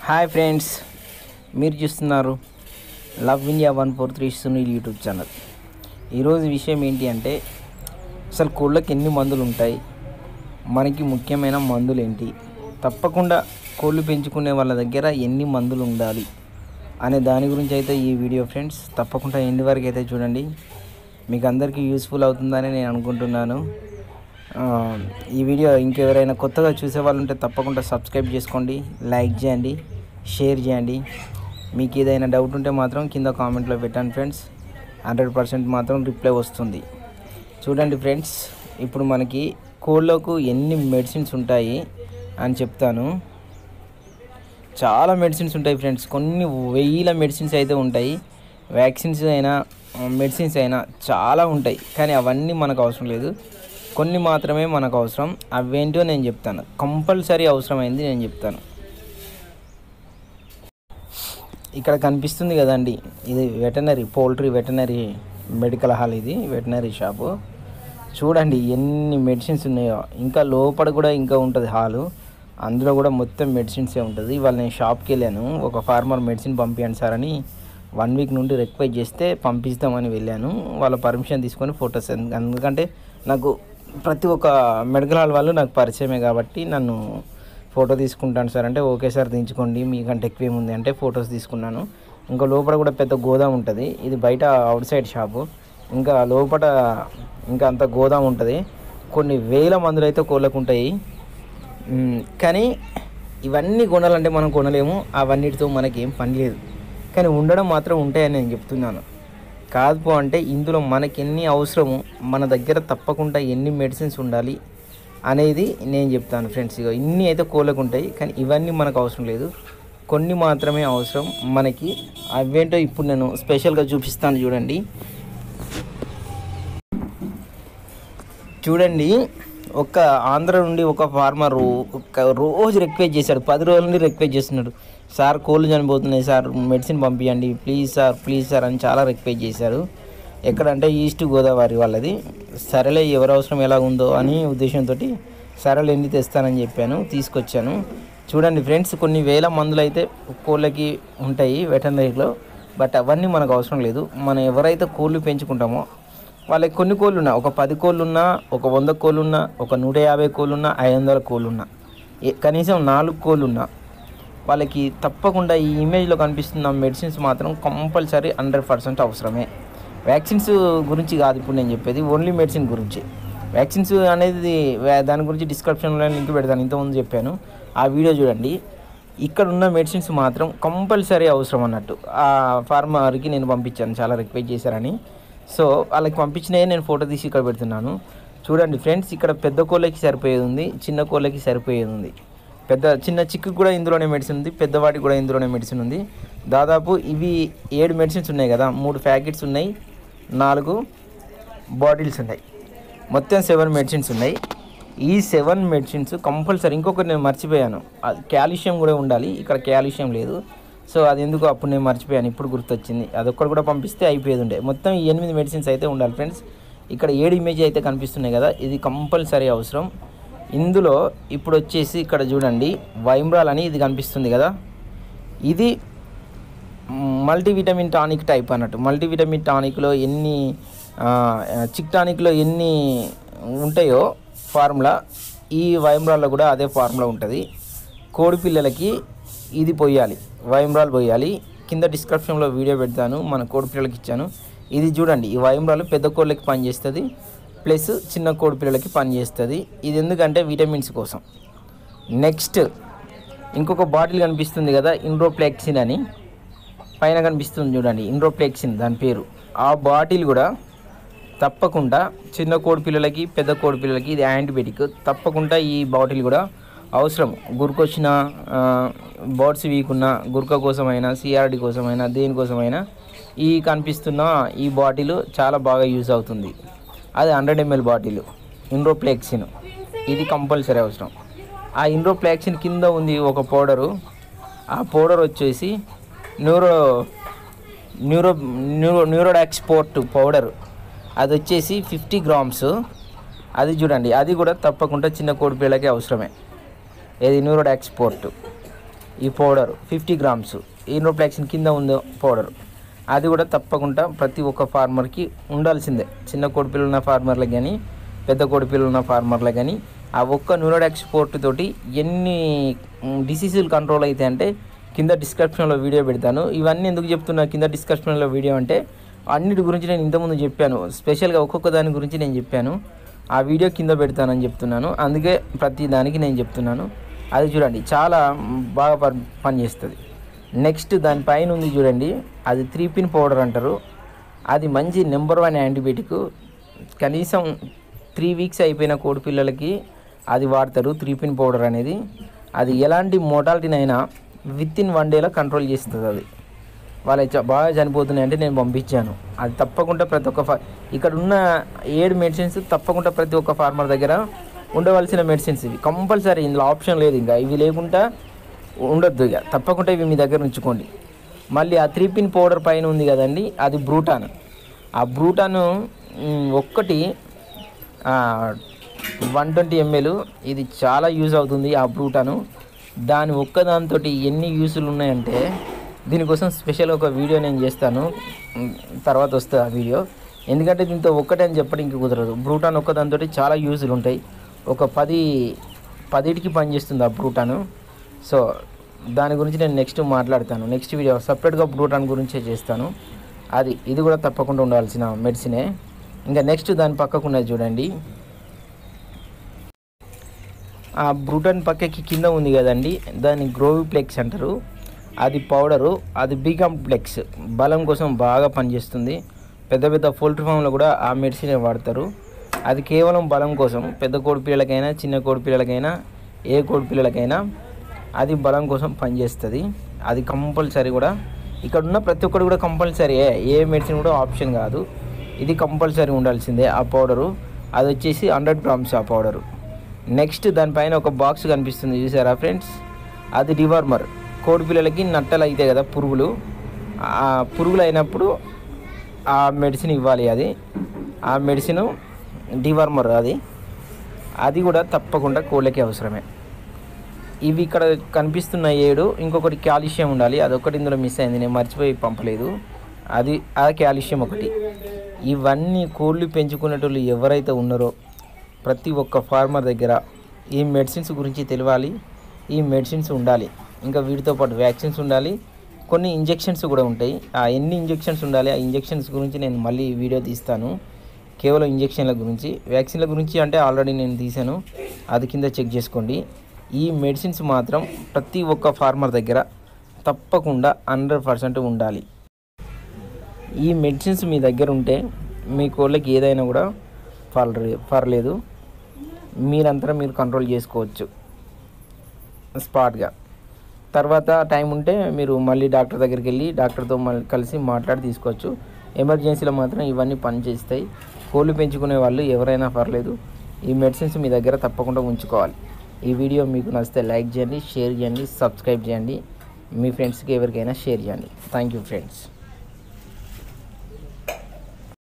hi friends మీరు చూస్తున్నారు love India one four three Sunil YouTube channel ఈరోజు విషయం ఏంటి అంటే అసలు కోళ్ళకి ఎన్ని మందులు ఉంటాయి మనకి ముఖ్యమైన మందులు ఏంటి తప్పకుండా కోళ్ళు పెంచుకునే వాళ్ళ దగ్గర ఎన్ని మందులు ఉండాలి అనే దాని గురించి అయితే ఈ వీడియో ఫ్రెండ్స్ తప్పకుండా ఎండ్ వరకు అయితే చూడండి మీకు అందరికీ యూస్ఫుల్ అవుతుందని నేను అనుకుంటున్నాను ఆ, ఈ వీడియో ఇంకెవరైనా కొత్తగా చూసే వాళ్ళు ఉంటే తప్పకుండా సబ్స్క్రైబ్ చేసుకోండి లైక్ చేయండి షేర్ చేయండి మీకు ఏదైనా డౌట్ ఉంటే మాత్రం కింద కామెంట్లో పెట్టండి ఫ్రెండ్స్ హండ్రెడ్ పర్సెంట్ మాత్రం రిప్లై వస్తుంది చూడండి ఫ్రెండ్స్ ఇప్పుడు మనకి కోళ్ళకు ఎన్ని మెడిసిన్స్ ఉంటాయి అని చెప్తాను చాలా మెడిసిన్స్ ఉంటాయి ఫ్రెండ్స్ కొన్ని వెయ్యిల మెడిసిన్స్ అయితే ఉంటాయి వ్యాక్సిన్స్ అయినా మెడిసిన్స్ అయినా చాలా ఉంటాయి కానీ అవన్నీ మనకు అవసరం లేదు కొన్ని మాత్రమే మనకు అవసరం అవేంటో నేను చెప్తాను కంపల్సరీ అవసరమైంది నేను చెప్తాను ఇక్కడ కనిపిస్తుంది కదండి ఇది veterinary poultry veterinary medical hall ఇది వెటనరీ షాపు చూడండి ఎన్ని మెడిసిన్స్ ఉన్నాయో ఇంకా లోపల కూడా ఇంకా ఉంటుంది హాలు అందులో కూడా మొత్తం మెడిసిన్సే ఉంటుంది ఇవాళ నేను షాప్కి వెళ్ళాను ఒక ఫార్మర్ మెడిసిన్ పంపించండి సార్ అని వన్ వీక్ నుండి రిక్వెస్ట్ చేస్తే పంపిస్తామని వెళ్ళాను వాళ్ళ పర్మిషన్ తీసుకొని ఫొటోస్ ఎందుకంటే నాకు ప్రతి ఒక్క మెడికల్ హాల్ వాళ్ళు నాకు పరిచయమే కాబట్టి నన్ను ఫోటో తీసుకుంటాను సార్ అంటే ఓకే సార్ దించుకోండి మీకంటే ఎక్కువ ఏముంది అంటే ఫొటోస్ తీసుకున్నాను ఇంకా లోపల కూడా పెద్ద గోదాం ఉంటుంది ఇది బయట అవుట్ సైడ్ షాపు ఇంకా లోపల ఇంకా అంత గోదాం ఉంటుంది కొన్ని వేల మందులు అయితే కోళ్ళకు ఉంటాయి మ్, కానీ ఇవన్నీ కొనాలంటే మనం కొనలేము అవన్నిటితో మనకి ఏం పని లేదు కానీ ఉండడం మాత్రం ఉంటాయని నేను చెప్తున్నాను కాదు పో అంటే ఇందులో మనకి ఎన్ని అవసరము మన దగ్గర తప్పకుండా ఎన్ని మెడిసిన్స్ ఉండాలి అనేది నేను చెప్తాను ఫ్రెండ్స్ ఇక ఇన్ని అయితే కోళ్ళకు ఉంటాయి కానీ ఇవన్నీ మనకు అవసరం లేదు కొన్ని మాత్రమే అవసరం మనకి అవేంటో ఇప్పుడు నేను స్పెషల్గా చూపిస్తాను చూడండి చూడండి ఒక ఆంధ్ర నుండి ఒక ఫార్మర్ ఒక రోజు రిక్వెస్ట్ చేశాడు పది రోజుల నుండి రిక్వెస్ట్ చేస్తున్నాడు సార్ కోళ్ళు చనిపోతున్నాయి సార్ మెడిసిన్ పంపించండి ప్లీజ్ సార్ ప్లీజ్ సార్ అని చాలా రిక్వెస్ట్ చేశారు ఎక్కడంటే ఈస్ట్ గోదావరి వాళ్ళది సరేలే ఎవరి అవసరం ఎలా ఉందో అని ఉద్దేశంతో సరేలే ఎన్ని తెస్తానని చెప్పాను తీసుకొచ్చాను చూడండి ఫ్రెండ్స్ కొన్ని వేల మందులు అయితే కోళ్ళకి ఉంటాయి వెటనరీలో బట్ అవన్నీ మనకు అవసరం లేదు మనం ఎవరైతే కోళ్ళు పెంచుకుంటామో వాళ్ళకి కొన్ని కోళ్ళు ఉన్నా ఒక పది కోళ్ళు ఉన్నా ఒక వంద కోళ్ళు ఉన్నా ఒక నూట యాభై కోళ్ళు ఉన్నా ఐదు వందల కోళ్ళు ఉన్నా ఏ- కనీసం నాలుగు కోళ్ళు ఉన్నా వాళ్ళకి తప్పకుండా ఈ ఇమేజ్లో కనిపిస్తున్న మెడిసిన్స్ మాత్రం కంపల్సరీ హండ్రెడ్ పర్సెంట్ అవసరమే వ్యాక్సిన్స్ గురించి కాదు ఇప్పుడు నేను చెప్పేది ఓన్లీ మెడిసిన్ గురించి వ్యాక్సిన్స్ అనేది వా- దాని గురించి డిస్క్రిప్షన్లో లింక్ పెడతాను ఇంతకుముందు చెప్పాను ఆ వీడియో చూడండి ఇక్కడ ఉన్న మెడిసిన్స్ మాత్రం కంపల్సరీ అవసరం అన్నట్టు ఆ ఫార్మర్కి నేను పంపించాను చాలా రిక్వెస్ట్ చేశారని సో వాళ్ళకి పంపించినవి నేను ఫోటో తీసి ఇక్కడ పెడుతున్నాను చూడండి ఫ్రెండ్స్ ఇక్కడ పెద్ద కోళ్ళకి సరిపోయేది ఉంది చిన్న కోళ్ళకి సరిపోయేది ఉంది పెద్ద చిన్న చిక్కు కూడా ఇందులోనే మెడిసిన్ ఉంది పెద్దవాడికి కూడా ఇందులోనే మెడిసిన్ ఉంది దాదాపు ఇవి ఏడు మెడిసిన్స్ ఉన్నాయి కదా మూడు ప్యాకెట్స్ ఉన్నాయి నాలుగు బాటిల్స్ ఉన్నాయి మొత్తం సెవెన్ మెడిసిన్స్ ఉన్నాయి ఈ సెవెన్ మెడిసిన్స్ కంపల్సరీ ఇంకొకటి నేను మర్చిపోయాను అది క్యాల్షియం కూడా ఉండాలి ఇక్కడ క్యాల్షియం లేదు సో అది ఎందుకు అప్పుడు నేను మర్చిపోయాను ఇప్పుడు గుర్తొచ్చింది అదొక్కటి కూడా పంపిస్తే అయిపోయేది ఉండే మొత్తం ఈ ఎనిమిది మెడిసిన్స్ అయితే ఉండాలి ఫ్రెండ్స్ ఇక్కడ ఏడు ఇమేజ్ అయితే కనిపిస్తున్నాయి కదా ఇది కంపల్సరీ అవసరం ఇందులో ఇప్పుడు వచ్చేసి ఇక్కడ చూడండి వైమ్రాల్ అని ఇది కనిపిస్తుంది కదా ఇది మల్టీవిటమిన్ టానిక్ టైప్ అన్నట్టు మల్టీవిటమిన్ టానిక్లో ఎన్ని ఆ, చిక్ టానిక్లో ఎన్ని ఉంటాయో ఫార్ములా ఈ వైమ్రాల్లో కూడా అదే ఫార్ములా ఉంటుంది కోడి పిల్లలకి ఇది పోయాలి వైమ్రాల్ పోయాలి కింద డిస్క్రిప్షన్లో వీడియో పెడతాను మన కోడి పిల్లలకి ఇచ్చాను ఇది చూడండి ఈ వైమ్రాల్ పెద్ద కోళ్ళకి పనిచేస్తుంది ప్లస్ చిన్న కోడి పిల్లలకి పనిచేస్తుంది ఇది ఎందుకంటే విటమిన్స్ కోసం నెక్స్ట్ ఇంకొక బాటిల్ కనిపిస్తుంది కదా ఇండ్రోప్లెక్సిన్ అని పైన కనిపిస్తుంది చూడండి ఇండ్రోప్లెక్సిన్ దాని పేరు ఆ బాటిల్ కూడా తప్పకుండా చిన్న కోడి పిల్లలకి పెద్ద కోడి పిల్లలకి ఇది యాంటీబయాటిక్ తప్పకుండా ఈ బాటిల్ కూడా అవసరం గురికొచ్చిన బర్డ్స్ వీక్ ఉన్న గురక కోసమైనా సిఆర్డి కోసమైనా దేనికోసమైనా ఈ కనిపిస్తున్న ఈ బాటిల్ చాలా బాగా యూజ్ అవుతుంది అది హండ్రెడ్ ఎంఎల్ బాటిల్ ఇండ్రోప్లెక్సిన్ ఇది కంపల్సరీ అవసరం ఆ ఇండ్రోప్లెక్సిన్ కింద ఉంది ఒక పౌడరు ఆ పౌడర్ వచ్చేసి న్యూరో న్యూరో న్యూరో న్యూరోడాక్స్పోర్ట్ పౌడర్ అది వచ్చేసి ఫిఫ్టీ గ్రామ్స్ అది చూడండి అది కూడా తప్పకుండా చిన్న కోడి పిల్లలకి అవసరమే ఇది న్యూరోడాక్స్పోర్ట్ ఈ పౌడర్ ఫిఫ్టీ గ్రామ్స్ ఈనోప్లాక్సిన్ కింద ఉందో పౌడర్ అది కూడా తప్పకుండా ప్రతి ఒక్క ఫార్మర్కి ఉండాల్సిందే చిన్న కోడిపిల్లలు ఉన్న ఫార్మర్లకు కానీ పెద్ద కోడిపిల్లలు ఉన్న ఫార్మర్లకు కానీ ఆ ఒక్క న్యూరోడాక్స్ పోర్ట్ తోటి ఎన్ని డిసీజులు కంట్రోల్ అవుతాయి అంటే కింద డిస్క్రిప్షన్లో వీడియో పెడతాను ఇవన్నీ ఎందుకు చెప్తున్నా కింద డిస్క్రిప్షన్లో వీడియో అంటే అన్నిటి గురించి నేను ఇంతకుముందు చెప్పాను స్పెషల్గా ఒక్కొక్క దాని గురించి నేను చెప్పాను ఆ వీడియో కింద పెడతానని చెప్తున్నాను అందుకే ప్రతి దానికి నేను చెప్తున్నాను అది చూడండి చాలా బాగా పని పనిచేస్తుంది నెక్స్ట్ దానిపైన ఉంది చూడండి అది త్రీ పిన్ పౌడర్ అంటారు అది మంచి నెంబర్ వన్ యాంటీబయాటిక్ కనీసం త్రీ వీక్స్ అయిపోయిన కోడి పిల్లలకి అది వాడతారు త్రీ పిన్ పౌడర్ అనేది అది ఎలాంటి మోటాలిటీనైనా విత్ ఇన్ వన్ డేలో కంట్రోల్ చేస్తుంది అది వాళ్ళు చ- బాగా చనిపోతున్నాయి అంటే నేను పంపించాను అది తప్పకుండా ప్రతి ఒక్క ఫా ఇక్కడ ఉన్న ఏడు మెడిసిన్స్ తప్పకుండా ప్రతి ఒక్క ఫార్మర్ దగ్గర ఉండవలసిన మెడిసిన్స్ ఇవి కంపల్సరీ ఇందులో ఆప్షన్ లేదు ఇంకా ఇవి లేకుండా ఉండొద్దు ఇక తప్పకుండా ఇవి మీ దగ్గర ఉంచుకోండి మళ్ళీ ఆ త్రీ పిన్ పౌడర్ పైన ఉంది కదండి అది బ్రూటాన్ ఆ బ్రూటాను మ్, ఒక్కటి వన్ ట్వంటీ ఎంఎల్ ఇది చాలా యూజ్ అవుతుంది ఆ బ్రూటాను దాని ఒక్కదానితో ఎన్ని యూసులు ఉన్నాయంటే దీనికోసం స్పెషల్ ఒక వీడియో నేను చేస్తాను మ్, తర్వాత వస్తుంది ఆ వీడియో ఎందుకంటే దీంతో ఒక్కటే అని చెప్పడానికి కుదరదు బ్రూటాన్ ఒక్కదానితో చాలా యూజులు ఉంటాయి ఒక పది పదిటికి పనిచేస్తుంది ఆ బ్రూటాను సో దాని గురించి నేను నెక్స్ట్ మాట్లాడతాను నెక్స్ట్ వీడియో సపరేట్గా బ్రూటాన్ గురించే చేస్తాను అది ఇది కూడా తప్పకుండా ఉండాల్సిన మెడిసినే ఇంకా నెక్స్ట్ దాని పక్కకు ఉన్నది చూడండి ఆ బ్రూటన్ పక్కకి కింద ఉంది కదండి దాన్ని గ్రోవిప్లెక్స్ అంటారు అది పౌడరు అది బీ కాంప్లెక్స్ బలం కోసం బాగా పనిచేస్తుంది పెద్ద పెద్ద పోల్ట్రీ ఫామ్లో కూడా ఆ మెడిసిన్ వాడతారు అది కేవలం బలం కోసం పెద్ద కోడి పిల్లలకైనా చిన్న కోడి పిల్లలకైనా ఏ కోడి పిల్లలకైనా అది బలం కోసం పనిచేస్తుంది అది కంపల్సరీ కూడా ఇక్కడ ఉన్న ప్రతి ఒక్కరు కూడా కంపల్సరీ ఏ మెడిసిన్ కూడా ఆప్షన్ కాదు ఇది కంపల్సరీ ఉండాల్సిందే ఆ పౌడరు అది వచ్చేసి హండ్రెడ్ గ్రామ్స్ ఆ పౌడరు నెక్స్ట్ దానిపైన ఒక బాక్స్ కనిపిస్తుంది చూసారా ఫ్రెండ్స్ అది డివార్మర్ కోడి పిల్లలకి నట్టలు అవుతాయి కదా పురుగులు ఆ పురుగులు అయినప్పుడు ఆ మెడిసిన్ ఇవ్వాలి అది ఆ మెడిసిన్ డివార్మర్ అది అది కూడా తప్పకుండా కోళ్ళకి అవసరమే ఇవి ఇక్కడ కనిపిస్తున్న ఏడు ఇంకొకటి కాల్షియం ఉండాలి అదొకటి ఇందులో మిస్ అయింది నేను మర్చిపోయి పంపలేదు అది ఆ కాల్షియం ఒకటి ఇవన్నీ కోళ్ళు పెంచుకునేటోళ్ళు ఎవరైతే ఉన్నారో ప్రతి ఒక్క ఫార్మర్ దగ్గర ఈ మెడిసిన్స్ గురించి తెలియాలి ఈ మెడిసిన్స్ ఉండాలి ఇంకా వీటితో పాటు వ్యాక్సిన్స్ ఉండాలి కొన్ని ఇంజెక్షన్స్ కూడా ఉంటాయి ఆ ఎన్ని ఇంజెక్షన్స్ ఉండాలి ఆ ఇంజెక్షన్స్ గురించి నేను మళ్ళీ వీడియో తీస్తాను కేవలం ఇంజెక్షన్ల గురించి వ్యాక్సిన్ల గురించి అంటే ఆల్రెడీ నేను తీశాను అది కింద చెక్ చేసుకోండి ఈ మెడిసిన్స్ మాత్రం ప్రతి ఒక్క ఫార్మర్ దగ్గర తప్పకుండా హండ్రెడ్ పర్సెంట్ ఉండాలి ఈ మెడిసిన్స్ మీ దగ్గర ఉంటే మీ కోళ్ళకి ఏదైనా కూడా పర్లే పర్లేదు మీరంతా మీరు కంట్రోల్ చేసుకోవచ్చు స్పాట్గా తర్వాత టైం ఉంటే మీరు మళ్ళీ డాక్టర్ దగ్గరికి వెళ్ళి డాక్టర్తో మళ్ళీ కలిసి మాట్లాడి తీసుకోవచ్చు ఎమర్జెన్సీలో మాత్రం ఇవన్నీ పనిచేస్తాయి కోళ్ళు పెంచుకునే వాళ్ళు ఎవరైనా పర్లేదు ఈ మెడిసిన్స్ మీ దగ్గర తప్పకుండా ఉంచుకోవాలి ఈ వీడియో మీకు నచ్చితే లైక్ చేయండి షేర్ చేయండి సబ్స్క్రైబ్ చేయండి మీ ఫ్రెండ్స్కి ఎవరికైనా షేర్ చేయండి థ్యాంక్ యూ ఫ్రెండ్స్